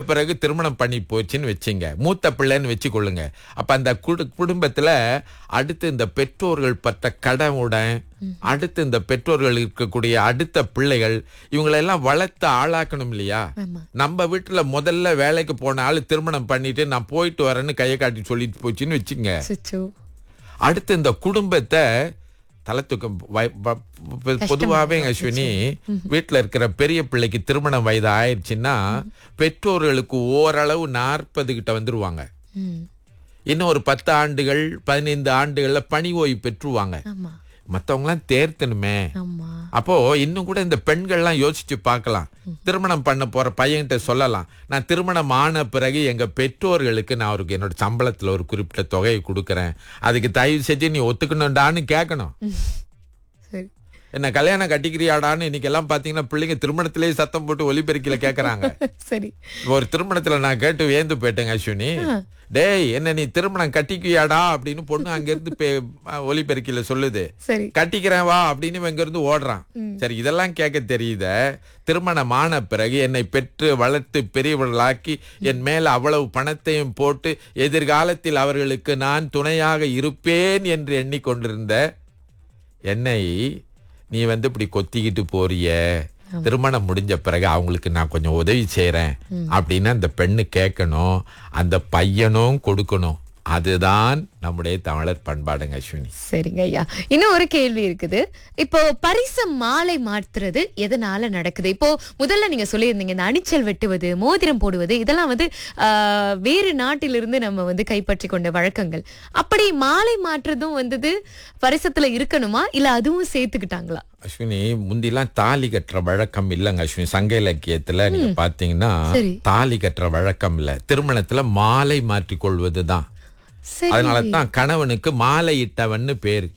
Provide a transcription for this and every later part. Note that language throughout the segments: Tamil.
பிறகு திருமணம் பண்ணி போச்சுன்னு வச்சுங்க மூத்த பிள்ளைன்னு வச்சுக்கொள்ளுங்க அப்ப அந்த குடு- குடும்பத்துல அடுத்து இந்த பெற்றோர்கள் பட்ட கடவுடன் அடுத்து இந்த பெற்றோர்கள் இருக்கக்கூடிய அடுத்த பிள்ளைகள் இவங்களெல்லாம் வளர்த்து ஆளாக்கணும் இல்லையா ஆமா நம்ம வீட்டுல முதல்ல வேலைக்கு போன ஆளு திருமணம் பண்ணிட்டு நான் போயிட்டு வரேன்னு கையை காட்டி சொல்லிட்டு போச்சுன்னு வச்சுங்க சுச்சு அடுத்து இந்த குடும்பத்தை தலை தூக்கம் வய- ப- பொ- பொதுவாவே அஸ்வினி வீட்டுல இருக்கிற பெரிய பிள்ளைக்கு திருமணம் வயது ஆயிடுச்சுன்னா பெற்றோர்களுக்கு ஓரளவு நாற்பது கிட்ட வந்துருவாங்க ம் இன்னும் ஒரு பத்து ஆண்டுகள் பதினைந்து ஆண்டுகள்ல பணி ஓய்வு பெற்றுவாங்க ஆமா மத்தவங்கலாம் தேர்த்தணுமே ஆமா அப்போ இன்னும் கூட இந்த பெண்கள்லாம் யோசிச்சு பார்க்கலாம் திருமணம் பண்ண போற பையன்கிட்ட சொல்லலாம் நான் திருமணம் ஆன பிறகு எங்க பெற்றோர்களுக்கு நான் அவருக்கு என்னோட சம்பளத்துல ஒரு குறிப்பிட்ட தொகையை கொடுக்கறேன் அதுக்கு தயவு செஞ்சு நீ ஒத்துக்கணும்டான்னு கேட்கணும் சரி என்ன கல்யாணம் கட்டிக்கிறியாடான்னு இன்னைக்கு எல்லாம் பாத்தீங்கன்னா பிள்ளைங்க திருமணத்திலேயே சத்தம் போட்டு ஒலிபெருக்கில கேக்குறாங்க சரி ஒரு திருமணத்துல நான் கேட்டு வியந்து போயிட்டேங்க அஸ்வினி டேய் என்ன நீ திருமணம் கட்டிக்குவியாடா அப்படின்னு பொண்ணு அங்க இருந்து பே- ஒலிபெருக்கில சொல்லுது சரி கட்டிக்கிறேன் வா அப்படின்னு இவன் இங்க இருந்து ஓடுறான் சரி இதெல்லாம் கேட்க தெரியுத திருமணமான பிறகு என்னை பெற்று வளர்த்து பெரியவர்களாக்கி என் மேல அவ்வளவு பணத்தையும் போட்டு எதிர்காலத்தில் அவர்களுக்கு நான் துணையாக இருப்பேன் என்று எண்ணிக்கொண்டிருந்த என்னை நீ வந்து இப்படி கொத்திக்கிட்டு போறிய திருமணம் முடிஞ்ச பிறகு அவங்களுக்கு நான் கொஞ்சம் உதவி செய்றேன் அப்படின்னு அந்த பெண்ணு கேட்கணும் அந்த பையனும் கொடுக்கணும் அதுதான் நம்முடைய தமிழர் பண்பாடுங்க அஸ்வினி சரிங்க ஐயா இன்னும் ஒரு கேள்வி இருக்குது இப்போ பரிசு மாலை மாற்றுறது எதனால நடக்குது இப்போ முதல்ல நீங்க சொல்லியிருந்தீங்க இந்த அணிச்சல் வெட்டுவது மோதிரம் போடுவது இதெல்லாம் வந்து ஆஹ், வேறு நாட்டிலிருந்து நம்ம வந்து கைப்பற்றி கொண்ட வழக்கங்கள் அப்படி மாலை மாற்றுறதும் வந்தது பரிசத்துல இருக்கணுமா இல்ல அதுவும் சேர்த்துக்கிட்டாங்களா அஸ்வினி முந்திலாம் தாலி கட்டுற வழக்கம் இல்லைங்க அஸ்வினி சங்க இலக்கியத்துல நீங்க பாத்தீங்கன்னா சரி. தாலி கட்டுற வழக்கம் இல்ல திருமணத்துல மாலை மாற்றிக் கொள்வதுதான் சரி அதனால தான் கணவனுக்கு மாலை இட்டவன்னு பேரு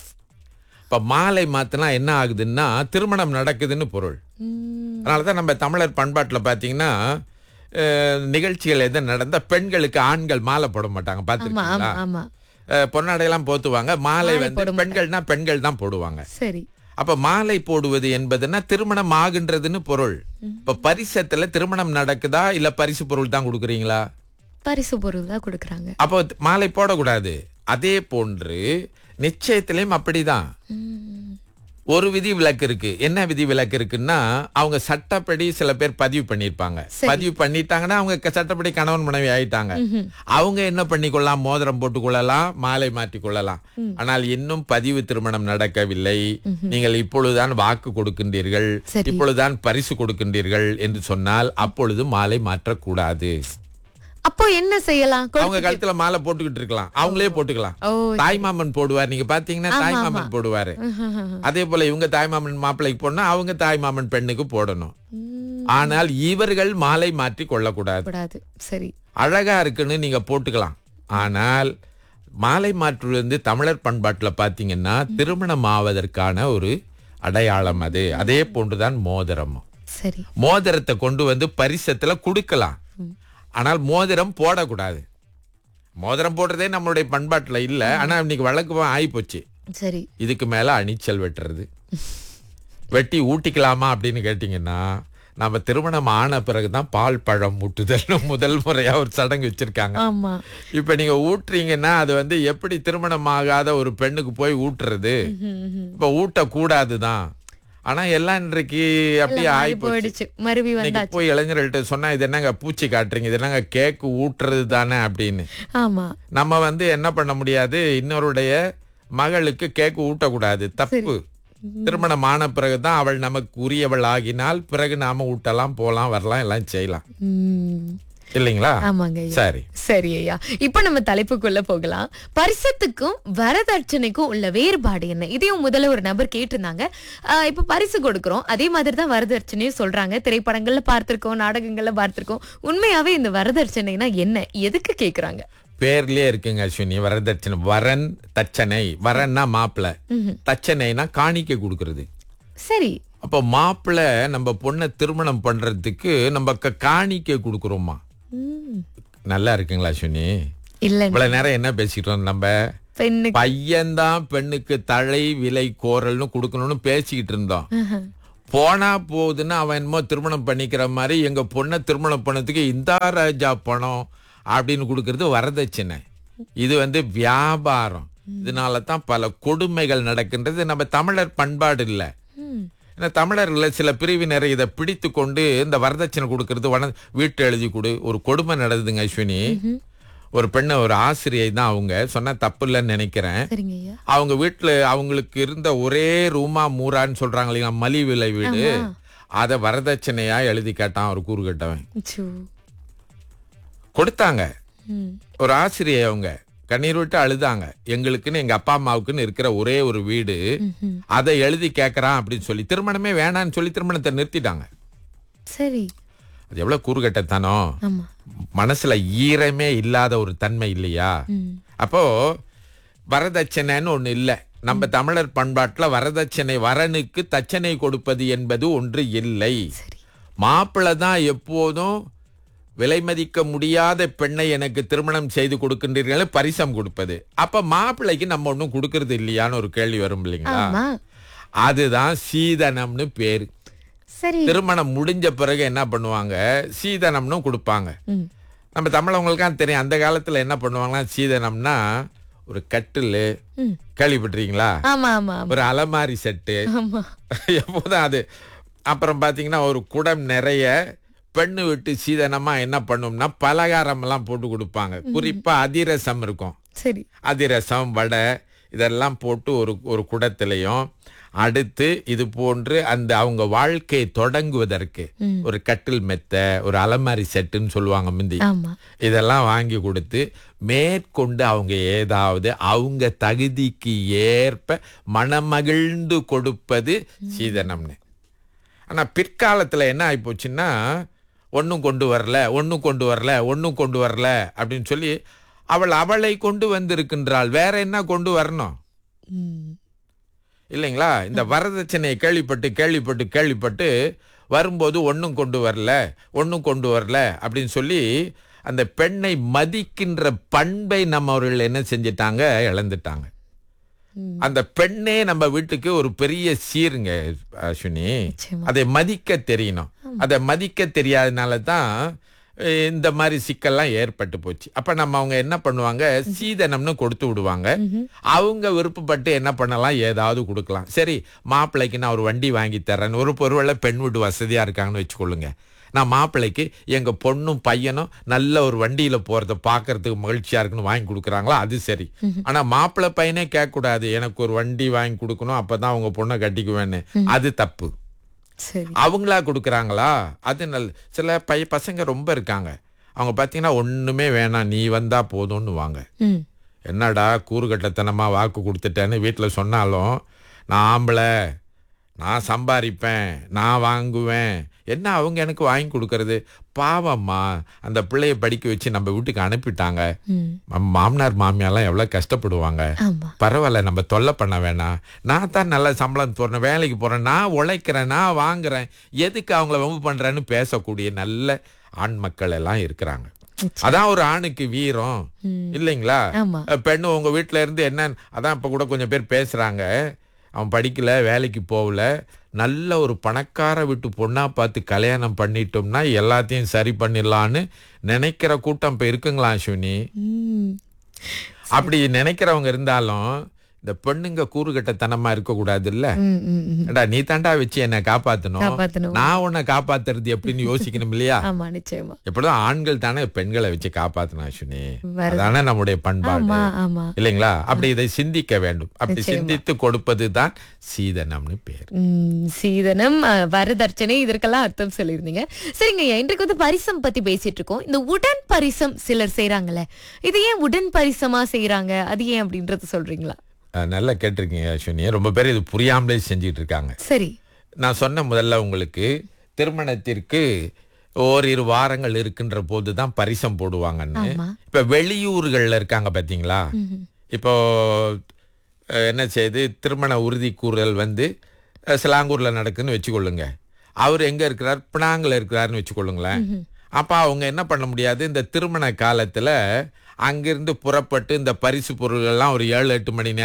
இப்ப மாலை மாத்தினா என்ன ஆகுதுன்னா திருமணம் நடக்குதுன்னு பொருள் உம், அதனாலதான் நம்ம தமிழர் பண்பாட்டுல பாத்தீங்கன்னா அஹ், நிகழ்ச்சிகள் எது நடந்தா பெண்களுக்கு ஆண்கள் மாலை போட மாட்டாங்க ஆமா ஆமா பாத்துருக்கீங்களா ஆமா அஹ், பொன்னாடையெல்லாம் போத்துவாங்க மாலை மாலை வந்து போட பெண்கள்னா பெண்கள் தான் போடுவாங்க சரி அப்ப மாலை போடுவது என்பதுன்னா திருமணம் ஆகுன்றதுன்னு பொருள் இப்ப பரிசத்துல திருமணம் நடக்குதா இல்ல பரிசு பொருள் தான் கொடுக்குறீங்களா பரிசு பொருள் தான் கொடுக்குறாங்க அப்போ மாலை போடக்கூடாது அதே போன்று நிச்சயத்திலையும் அப்படிதான் உம், ஒரு விதி விலக்கு இருக்கு என்ன விதி விலக்கு இருக்குன்னா அவங்க சட்டப்படி சில பேர் பதிவு பண்ணிருப்பாங்க பதிவு பண்ணிட்டாங்கன்னா அவங்க க- சட்டப்படி கணவன் மனைவி ஆயிட்டாங்க அவங்க என்ன பண்ணிக்கொள்ளலாம் மோதிரம் போட்டுக் கொள்ளலாம் மாலை மாற்றிக் கொள்ளலாம் ஆனால் இன்னும் பதிவு திருமணம் நடக்கவில்லை நீங்கள் இப்பொழுதுதான் வாக்கு கொடுக்கின்றீர்கள் சரி. இப்பொழுதுதான் பரிசு கொடுக்கின்றீர்கள் என்று சொன்னால் அப்பொழுது மாலை மாற்றக்கூடாது அப்போ என்ன செய்யலாம் கொடு- அவங்க கழுத்துல மாலை போட்டுக்கிட்டு இருக்கலாம் அவங்களே போட்டுக்கலாம் ஓ தாய்மாமன் போடுவார் நீங்க பாத்தீங்கன்னா தாய்மாமன் போடுவாரு அதே போல இவங்க தாய்மாமன் மாப்பிள்ளைக்கு போடணும் அவங்க தாய்மாமன் பெண்ணுக்கு போடணும் உம், ஆனால் இவர்கள் மாலை மாற்றி கொள்ளக்கூடாது கூடாது சரி அழகா இருக்குன்னு நீங்க போட்டுக்கலாம் ஆனால் மாலை மாற்று வந்து தமிழர் பண்பாட்டுல பாத்தீங்கன்னா திருமணம் ஆவதற்கான ஒரு அடையாளம் அது அதே போன்றுதான் மோதிரமும் சரி மோதிரத்தை கொண்டு வந்து பரிசத்துல கொடுக்கலாம் ஆனால் மோதிரம் போடக்கூடாது மோதிரம் போடுறதே நம்மளுடைய பண்பாட்டுல இல்ல ஆனா இன்னைக்கு வழக்கமா ஆயிப்போச்சு சரி இதுக்கு மேல அணிச்சல் வெட்டுறது வெட்டி ஊட்டிக்கலாமா அப்படின்னு கேட்டீங்கன்னா நம்ம திருமணம் ஆன பிறகுதான் பால் பழம் ஊட்டுதல் முதல் முறையா ஒரு சடங்கு வச்சிருக்காங்க ஆமா இப்ப நீங்க ஊட்டுறீங்கன்னா அது வந்து எப்படி திருமணம் ஆகாத ஒரு பெண்ணுக்கு போய் ஊட்டுறது இப்ப ஊட்டக்கூடாதுதான் ஆனா எல்லாம் இன்றைக்கு அப்படியே மாறி ஆகி போயிடுச்சு மருவி இன்னைக்கு வந்தாச்சு போய் இளைஞர்கள்ட்ட சொன்னா இது என்னங்க பூச்சி காட்டுறீங்க இது என்னங்க கேக்கு ஊட்டுறது தானே அப்படின்னு ஆமா நம்ம வந்து என்ன பண்ண முடியாது இன்னொருடைய மகளுக்கு கேக்கு ஊட்டக்கூடாது தப்பு திருமணம் ஆன பிறகுதான் அவள் நமக்கு உரியவள் ஆகினால் பிறகு நாம ஊட்டலாம் போலாம் வரலாம் எல்லாம் செய்யலாம் உம், இல்லைங்களா ஆமாங்க ஐயா சரி சரி ஐயா இப்ப நம்ம தலைப்புக்குள்ள போகலாம் பரிசத்துக்கும் வரதட்சணைக்கும் உள்ள வேறுபாடு என்ன இதையும் முதல்ல ஒரு நபர் கேட்டிருந்தாங்க ஆஹ் இப்ப பரிசு கொடுக்கறோம் அதே மாதிரி தான் வரதட்சணையும் சொல்றாங்க திரைப்படங்கள்ல பார்த்திருக்கோம் நாடகங்கள்ல பார்த்திருக்கோம் உண்மையாவே இந்த வரதட்சணைனா என்ன எதுக்கு கேக்குறாங்க பேர்லயே இருக்குங்க அஸ்வினி வரதட்சணை வரன் தச்சனை வரன்னா மாப்பிளை தச்சனைனா காணிக்கை கொடுக்கறது சரி அப்ப மாப்பிள்ளை நம்ம பொண்ணை திருமணம் பண்றதுக்கு நம்ம க- காணிக்கை கொடுக்கறோமா உம், நல்லா இருக்குங்களா அஸ்வினி இல்ல இவ்வளவு நேரம் என்ன பேசிக்கிட்டோம் நம்ம பெண்ணுக்கு பையன்தான் பெண்ணுக்கு தழை விலை கோரல்னு கொடுக்கணும்னு பேசிக்கிட்டு இருந்தோம் போனா போகுதுன்னு அவன் என்னமோ திருமணம் பண்ணிக்கிற மாதிரி எங்க பொண்ணை திருமணம் பண்ணதுக்கு இந்த ராஜா பணம் அப்படின்னு கொடுக்கறது வரதட்சணை இது வந்து வியாபாரம் இதனால தான் பல கொடுமைகள் நடக்கின்றது நம்ம தமிழர் பண்பாடு இல்லை ம். ஏன்னா தமிழர்ல சில பிரிவினர் இதை பிடித்து கொண்டு இந்த வரதட்சணை கொடுக்கறது வன வீட்டு எழுதி கொடு ஒரு கொடுமை நடந்ததுங்க அஸ்வினி ஒரு பெண்ணு ஒரு ஆசிரியை தான் அவங்க சொன்னா தப்பு இல்லைன்னு நினைக்கிறேன் சரிங்க ஐயா அவங்க வீட்டுல அவங்களுக்கு இருந்த ஒரே ரூமா மூரான்னு சொல்றாங்க இல்லையா மலி விலை வீடு அத வரதட்சணையா எழுதி கேட்டான் ஒரு கூறு கட்டவன் அச்சோ. கொடுத்தாங்க ம். ஒரு ஆசிரியை அவங்க கண்ணீர் விட்டு அழுதாங்க எங்களுக்குன்னு எங்க அப்பா அம்மாவுக்குன்னு இருக்கிற ஒரே ஒரு வீடு ம்ஹும். அதை எழுதி கேட்கறான் அப்படின்னு சொல்லி திருமணமே வேணான்னு சொல்லி திருமணத்தை நிறுத்திட்டாங்க சரி அது எவ்வளவு கூறுகட்டத்தனம் ஆமா மனசுல ஈரமே இல்லாத ஒரு தன்மை இல்லையா ம். அப்போ வரதட்சணைன்னு ஒண்ணு இல்ல நம்ம தமிழர் பண்பாட்டுல வரதட்சணை வரனுக்கு தட்சணை கொடுப்பது என்பது ஒன்று இல்லை சரி மாப்பிள்ளை தான் எப்போதும் விலை மதிக்க முடியாத பெண்ணை எனக்கு திருமணம் செய்து கொடுக்கின்றீர்கள் பரிசம் கொடுப்பது அப்ப மாப்பிள்ளைக்கு நம்ம ஒண்ணும் கொடுக்கறது இல்லையான்னு ஒரு கேள்வி வரும் இல்லைங்களா ஆமா அதுதான் சீதனம்னு பேரு சரி திருமணம் முடிஞ்ச பிறகு என்ன பண்ணுவாங்க சீதனம்னு கொடுப்பாங்க ம். நம்ம தமிழவங்களுக்காக தெரியும் அந்த காலத்துல என்ன பண்ணுவாங்கன்னா சீதனம்னா ஒரு கட்டில் ம். கேள்விப்பட்டிருக்கீங்களா ஆமா ஆமா ஆமா ஒரு அலமாரி செட்டு ஆமா எப்போதும் அது அப்புறம் பாத்தீங்கன்னா ஒரு குடம் நிறைய பெண்ணு விட்டு சீதனமா என்ன பண்ணும்னா பலகாரம் எல்லாம் போட்டு கொடுப்பாங்க குறிப்பா அதிரசம் இருக்கும் சரி அதிரசம் வடை இதெல்லாம் போட்டு ஒரு ஒரு குடத்திலையும் அடுத்து இது போன்று அந்த அவங்க வாழ்க்கையை தொடங்குவதற்கு ம். ஒரு கட்டில் மெத்த ஒரு அலமாரி செட்டுன்னு சொல்லுவாங்க முந்தி ஆமா இதெல்லாம் வாங்கி கொடுத்து மேற்கொண்டு அவங்க ஏதாவது அவங்க தகுதிக்கு ஏற்ப மனமகிழ்ந்து கொடுப்பது சீதனம்னு ஆனா பிற்காலத்துல என்ன ஆயிப்போச்சுன்னா ஒன்றும் கொண்டு வரல ஒன்றும் கொண்டு வரல ஒன்றும் கொண்டு வரல அப்படின்னு சொல்லி அவள் அவளை கொண்டு வந்திருக்கின்றாள் வேற என்ன கொண்டு வரணும் ம். இல்லைங்களா இந்த வரதட்சணையை கேள்விப்பட்டு கேள்விப்பட்டு கேள்விப்பட்டு வரும்போது ஒன்றும் கொண்டு வரல ஒன்றும் கொண்டு வரல அப்படின்னு சொல்லி அந்த பெண்ணை மதிக்கின்ற பண்பை நம்ம அவர்கள் என்ன செஞ்சிட்டாங்க இழந்துட்டாங்க ம். அந்த பெண்ணே நம்ம வீட்டுக்கு ஒரு பெரிய சீருங்க அஸ்வினி நிச்சயமா அதை மதிக்க தெரியணும் அதை மதிக்க தெரியாதனால தான் அஹ், இந்த மாதிரி சிக்கல்லாம் ஏற்பட்டு போச்சு அப்ப நம்ம அவங்க என்ன பண்ணுவாங்க சீதனம்னு கொடுத்து விடுவாங்க அவங்க விருப்பப்பட்டு என்ன பண்ணலாம் ஏதாவது கொடுக்கலாம் சரி மாப்பிள்ளைக்கு நான் ஒரு வண்டி வாங்கி தரேன் ஒரு ஒருவேளை பெண் வீடு வசதியா இருக்காங்கன்னு வச்சுக்கொள்ளுங்க நான் மாப்பிள்ளைக்கு எங்க பொண்ணும் பையனும் நல்ல ஒரு வண்டியில போறத பாக்குறதுக்கு மகிழ்ச்சியா இருக்குன்னு வாங்கி கொடுக்குறாங்களா அது சரி ஆனா மாப்பிள்ளை பையனே கேட்க கூடாது எனக்கு ஒரு வண்டி வாங்கி கொடுக்கணும் அப்பதான் அவங்க பொண்ணை கட்டிக்குவேன்னு அது தப்பு சரி அவங்களா கொடுக்குறாங்களா அது நல் சில பைய பசங்க ரொம்ப இருக்காங்க அவங்க பார்த்தீங்கன்னா ஒண்ணுமே வேணாம் நீ வந்தா போதும்னு வாங்க ம். என்னடா கூறுகட்டத்தனமா வாக்கு கொடுத்துட்டேன்னு வீட்டில் சொன்னாலும் நான் ஆம்பளை நான் சம்பாதிப்பேன் நான் வாங்குவேன் என்ன அவங்க எனக்கு வாங்கி கொடுக்கறது பாவம்மா அந்த பிள்ளைய படிக்க வச்சு நம்ம வீட்டுக்கு அனுப்பிட்டாங்க ம். நம்ம மாமனார் மாமியாலாம் எவ்வளோ கஷ்டப்படுவாங்க ஆமா பரவாயில்ல நம்ம தொல்லை பண்ண வேணாம் நான் தான் நல்ல சம்பளம் போறேன் வேலைக்கு போறேன் நான் உழைக்கிறேன் நான் வாங்குறேன் எதுக்கு அவங்கள வம்பு பண்றேன்னு பேசக்கூடிய நல்ல ஆண் மக்கள் எல்லாம் இருக்கிறாங்க அதான் ஒரு ஆணுக்கு வீரம் இல்லைங்களா ஆமா அஹ் பெண்ணு உங்க வீட்ல இருந்து என்ன அதான் இப்ப கூட கொஞ்சம் பேர் பேசுறாங்க அவன் படிக்கல வேலைக்கு போகல நல்ல ஒரு பணக்கார வீட்டு பொண்ணா பார்த்து கல்யாணம் பண்ணிட்டோம்னா எல்லாத்தையும் சரி பண்ணிடலான்னு நினைக்கிற கூட்டம் இப்ப இருக்குங்களா அஸ்வினி ம். அப்படி நினைக்கிறவங்க இருந்தாலும் இந்த பெண்ணுங்க கூறுகட்டத்தனமா இருக்க கூடாது இல்ல ம், ம், ம். ஏண்டா நீ தாண்டா வச்சு என்ன காப்பாத்தணும் காப்பாத்தணும் நான் உன்னை காப்பாத்துறது எப்படின்னு யோசிக்கணும் இல்லையா ஆமா நிச்சயமா எப்படிதான் ஆண்கள் தானே பெண்களை வச்சு காப்பாத்தணும் அஸ்வினி வருது. அதானே நம்முடைய பண்பாடு ஆமா ஆமா இல்லைங்களா அப்படி இதை சிந்திக்க வேண்டும் அப்படி நிச்சயமா. சிந்தித்து கொடுப்பது தான் சீதனம்னு பேர் ம், சீதனம் அஹ், வரதட்சணை இதற்கெல்லாம் அர்த்தம் சொல்லியிருந்தீங்க சரிங்க ஐயா, இன்றைக்கு வந்து பரிசம் பத்தி பேசிட்டு இருக்கோம் இந்த உடன் பரிசம் சிலர் செய்றாங்கல்ல இது ஏன் உடன் பரிசமா செய்றாங்க அது ஏன் அப்படின்றது சொல்றீங்களா அஹ் நல்லா கேட்டிருக்கீங்க அஸ்வினி ரொம்ப பேர் இது புரியாமலே செஞ்சிட்டு இருக்காங்க சரி நான் சொன்ன முதல்ல உங்களுக்கு திருமணத்திற்கு ஓரிரு வாரங்கள் இருக்கின்ற போது தான் பரிசம் போடுவாங்கன்னு ஆமா. இப்ப வெளியூர்கள்ல இருக்காங்க பாத்தீங்களா இப்போ அஹ், என்ன செய்யுது திருமண உறுதி கூறல் வந்து அஹ், சிலாங்கூர்ல நடக்குன்னு வச்சுக்கொள்ளுங்க அவர் எங்க இருக்கிறார் பினாங்கில் இருக்கிறாருன்னு வச்சுக்கொள்ளுங்களேன் அப்ப அவங்க என்ன பண்ண முடியாது இந்த திருமண காலத்துல அங்கிருந்து புறப்பட்டு இந்த பரிசு பொருள்கள்லாம் ஒரு ஏழு எட்டு மணி நேரம்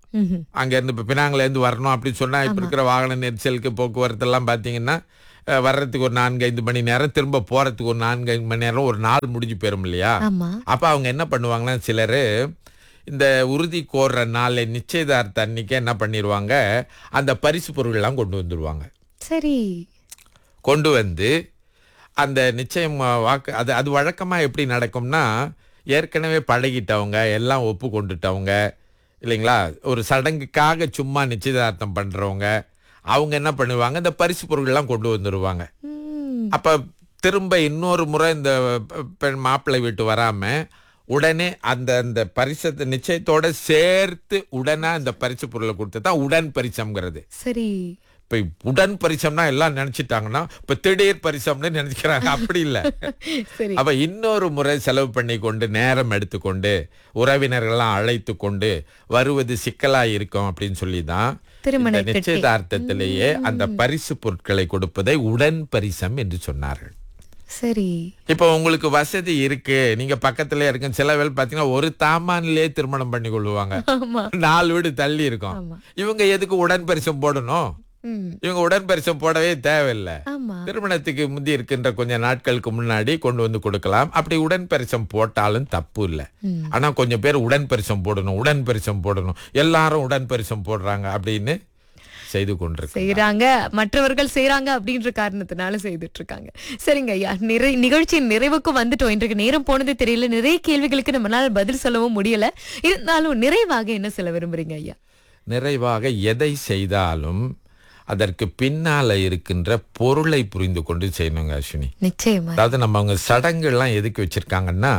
ம்ஹும். அங்க இருந்து இப்ப பினாங்குல இருந்து வரணும் அப்படின்னு சொன்னா இப்ப இருக்கிற வாகன நெரிசலுக்கு போக்குவரத்து எல்லாம் பாத்தீங்கன்னா அஹ், வர்றதுக்கு ஒரு நான்கு ஐந்து மணி நேரம் திரும்ப போறதுக்கு ஒரு நான்கு ஐந்து மணி நேரம் ஒரு நாள் முடிஞ்சு போயிரும் இல்லையா ஆமா அப்ப அவங்க என்ன பண்ணுவாங்கன்னா சிலர் இந்த உறுதி கோர்ற நாளை நிச்சயதார்த்த அன்னைக்கு என்ன பண்ணிடுவாங்க அந்த பரிசு பொருள்லாம் கொண்டு வந்துடுவாங்க சரி கொண்டு வந்து அந்த நிச்சயம் அஹ், வாக்கு அது அது வழக்கமாக எப்படி நடக்கும்னா ஏற்கனவே பழகிட்டவங்க எல்லாம் ஒப்பு கொண்டுட்டவங்க இல்லைங்களா ஒரு சடங்குக்காக சும்மா நிச்சயதார்த்தம் பண்ணுறவங்க அவங்க என்ன பண்ணுவாங்க இந்த பரிசு பொருள்லாம் கொண்டு வந்துடுவாங்க ம், அப்ப திரும்ப இன்னொரு முறை இந்த பெ- பெண் மாப்பிள்ளை வீட்டு வராம உடனே அந்த அந்த பரிசத்தை நிச்சயத்தோட சேர்த்து உடனே அந்த பரிசு பொருளை கொடுத்து தான் உடன் பரிசம்ங்கிறது சரி இப்ப உடன் பரிசம்னா எல்லாம் நினைச்சிட்டாங்கன்னா இப்ப திடீர் பரிசம்னு நினைச்சுக்கிறாங்க அப்படி இல்ல சரி அப்ப இன்னொரு முறை செலவு பண்ணி கொண்டு நேரம் எடுத்துக்கொண்டு உறவினர்கள்லாம் அழைத்து கொண்டு வருவது சிக்கலா இருக்கும் அப்படின்னு சொல்லி தான் திருமண இந்த கட்டை. நிச்சயதார்த்தத்திலேயே அந்த பரிசு பொருட்களை கொடுப்பதை உடன் பரிசம் என்று சொன்னார்கள் சரி இப்போ உங்களுக்கு வசதி இருக்கு நீங்க பக்கத்துல இருக்கு சில வேலை பாத்தீங்கன்னா ஒரு தாமான்லயே திருமணம் பண்ணி கொள்ளுவாங்க ஆமா நாலு வீடு தள்ளி இருக்கும் ஆமா இவங்க எதுக்கு உடன் பரிசம் போடணும் ம் இவங்க உடன் பரிசம் போடவே தேவையில்லை ஆமா திருமணத்துக்கு முந்தி இருக்கின்ற கொஞ்ச நாட்களுக்கு முன்னாடி கொண்டு வந்து கொடுக்கலாம் அப்படி உடன் பரிசம் போட்டாலும் தப்பு இல்லை ம். ஆனா கொஞ்சம் பேர் உடன் பரிசம் போடணும் உடன் பரிசம் போடணும் எல்லாரும் உடன் பரிசம் போடுறாங்க அப்படின்னு செய்து கொண்டிருக்கு செய்யறாங்க மற்றவர்கள் செய்யறாங்க அப்படின்ற காரணத்தினால செய்துட்டு இருக்காங்க சரிங்க ஐயா நிறை நிகழ்ச்சியின் நிறைவுக்கு வந்துட்டோம் இன்றைக்கு நேரம் போனதே தெரியல நிறைய கேள்விகளுக்கு நம்மளால பதில் சொல்லவும் முடியல இருந்தாலும் நிறைவாக என்ன சொல்ல விரும்புறீங்க ஐயா நிறைவாக எதை செய்தாலும் அதற்கு பின்னால இருக்கின்ற பொருளை புரிந்து கொண்டு செய்யணுங்க அஸ்வினி நிச்சயமா அதாவது நம்ம அவங்க சடங்குகள்லாம் எதுக்கு வச்சிருக்காங்கன்னா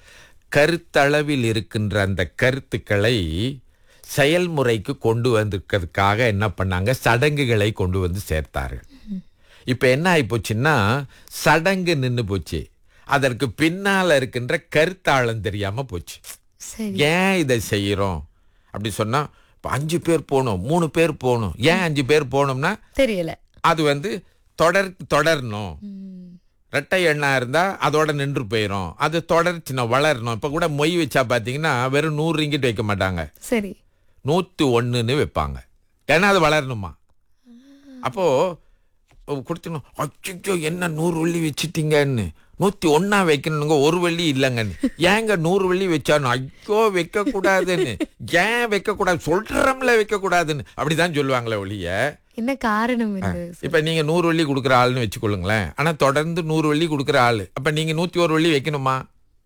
கருத்தளவில் இருக்கின்ற அந்த கருத்துக்களை செயல்முறைக்கு கொண்டு வந்திருக்கிறதுக்காக என்ன பண்ணாங்க சடங்குகளை கொண்டு வந்து சேர்த்தார்கள் இப்ப என்ன ஆகி போச்சுன்னா சடங்கு நின்னு போச்சு அதற்கு பின்னால இருக்கின்ற கருத்தாழம் தெரியாம போச்சு சரி ஏன் இதை செய்யறோம் அப்படி சொன்னா இப்ப அஞ்சு பேர் போகணும் மூணு பேர் போகணும் ஏன் அஞ்சு பேர் போகணும்னா தெரியல அது வந்து தொடர் தொடரணும் ம், ரெட்டை எண்ணா இருந்தா அதோட நின்று போயிடும் அது தொடர்ச்சின வளரணும் இப்ப கூட மொய் வச்சா பாத்தீங்கன்னா வெறும் நூறு ரிங்கிட் வைக்க மாட்டாங்க சரி நூத்தி ஒண்ணுன்னு வைப்பாங்க ஏன்னா அது வளரணுமா அப்போ கொடுத்துணும் அச்சோ என்ன நூறு வெள்ளி வச்சிட்டீங்கன்னு நூத்தி ஒண்ணா வைக்கணுங்க ஒரு வெள்ளி இல்லைங்கன்னு ஏங்க நூறு வெள்ளி வச்சானு ஐயோ வைக்க கூடாதுன்னு ஏன் வைக்க கூடாது சொல்றோம்ல வைக்க கூடாதுன்னு அப்படிதான் சொல்லுவாங்களே ஒழிய என்ன காரணம் இது இப்ப நீங்க நூறு வெள்ளி கொடுக்குற ஆளுன்னு வச்சுக்கொள்ளுங்களேன் ஆனா தொடர்ந்து நூறு வெள்ளி கொடுக்குற ஆளு அப்ப நீங்க நூத்தி ஒரு வெள்ளி வைக்கணுமா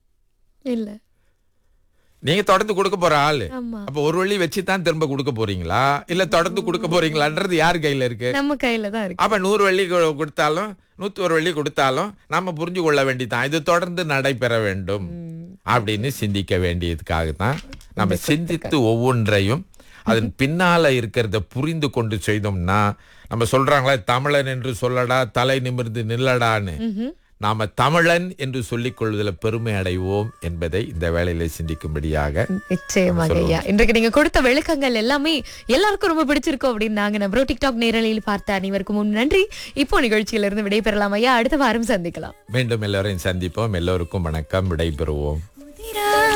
இல்ல நீங்க தொடர்ந்து கொடுக்க போற ஆளு ஆமா அப்ப ஒரு வெள்ளி வச்சு தான் திரும்ப கொடுக்க போறீங்களா இல்ல தொடர்ந்து கொடுக்க போறீங்களான்றது யார் கையில இருக்கு நம்ம கையில தான் இருக்கு அப்ப நூறு வெள்ளி கொ- கொடுத்தாலும் நூத்தி ஒரு வெள்ளி கொடுத்தாலும் நம்ம புரிஞ்சு கொள்ள வேண்டியதான் இது தொடர்ந்து நடைபெற வேண்டும் அப்படின்னு சிந்திக்க வேண்டியதுக்காக தான் நம்ம சிந்தித்து ஒவ்வொன்றையும் அதன் பின்னால இருக்கிறத புரிந்து கொண்டு செய்தோம்னா நம்ம சொல்றாங்களே தமிழன் என்று சொல்லடா தலை நிமிர்ந்து நில்லடான்னு ம்ஹும். நாம தமிழன் என்று சொல்லிக் கொள்வதில் பெருமை அடைவோம் என்பதை இந்த வேளையில சிந்திக்கும்படியாக நிச்சயமாக ஐயா இன்றைக்கு நீங்க கொடுத்த விளக்கங்கள் எல்லாமே எல்லாருக்கும் ரொம்ப பிடிச்சிருக்கும் அப்படின்னு நாங்க நம்ம டிக்டாக் நேரலையில் பார்த்த அனைவருக்கும் முன் நன்றி இப்போ நிகழ்ச்சியில இருந்து விடைபெறலாம் ஐயா அடுத்த வாரம் சந்திக்கலாம் மீண்டும் எல்லோரையும் சந்திப்போம் எல்லோருக்கும் வணக்கம் விடைபெறுவோம்